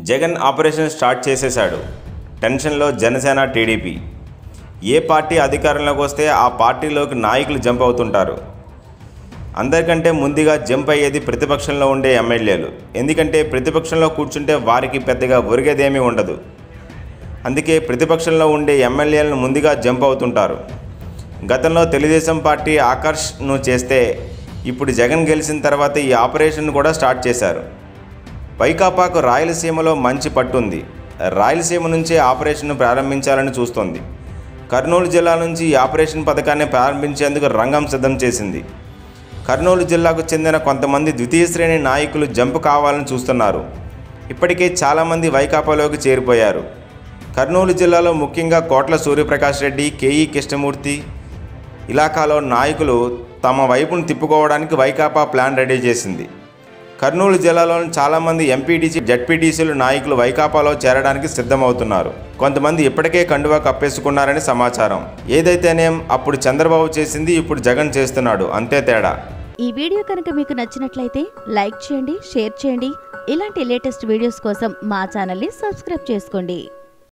Jagan operation start చేసేశాడు టెన్షన్లో Janasena TDP ఏ party అధికారంలోకి వస్తే ఆ పార్టీలోకి నాయకులు జంప్ అవుతుంటారు అందరికంటే ముందుగా జంప్ అయ్యేది ప్రతిపక్షంలో ఉండే ఎమ్మెల్యేలు ఎందుకంటే ప్రతిపక్షంలో కూర్చుంటే వారికి పెద్దగా ఒరిగేదేమీ ఉండదు అందుకే ప్రతిపక్షంలో ఉండే ఎమ్మెల్యేలను ముందుగా జంప్ అవుతుంటారు గతంలో తెలుగుదేశం పార్టీ ఆకర్ష్ను చేస్తే ఇప్పుడు జగన్ గెలిచిన తర్వాత ఈ ఆపరేషన్ కూడా స్టార్ట్ చేశారు వైకాపాకు రాయలసీమలో మంచి పట్టుంది రాయలసీమ నుంచే ఆపరేషన్ను ప్రారంభించాలని చూస్తోంది కర్నూలు జిల్లా నుంచి ఈ ఆపరేషన్ పథకాన్ని ప్రారంభించేందుకు రంగం సిద్ధం చేసింది కర్నూలు జిల్లాకు చెందిన కొంతమంది ద్వితీయ శ్రేణి నాయకులు జంప్ కావాలని చూస్తున్నారు ఇప్పటికే చాలామంది వైకాపాలోకి చేరిపోయారు కర్నూలు జిల్లాలో ముఖ్యంగా కోట్ల సూర్యప్రకాష్ రెడ్డి కేఈ కృష్ణమూర్తి ఇలాకాలో నాయకులు తమ వైపును తిప్పుకోవడానికి వైకాపా ప్లాన్ రెడీ చేసింది కర్నూలు జిల్లాలోని చాలామంది ఎంపీటీసీ జడ్పీటీసీలు నాయకులు వైకాపాలో చేరడానికి సిద్ధమవుతున్నారు కొంతమంది ఇప్పటికే కండువా కప్పేసుకున్నారని సమాచారం ఏదైతేనేం అప్పుడు చంద్రబాబు చేసింది ఇప్పుడు జగన్ చేస్తున్నాడు అంతే తేడా ఈ వీడియో కనుక మీకు నచ్చినట్లయితే లైక్ చేయండి షేర్ చేయండి ఇలాంటి లేటెస్ట్ వీడియోస్ కోసం మా ఛానల్ని సబ్స్క్రైబ్ చేసుకోండి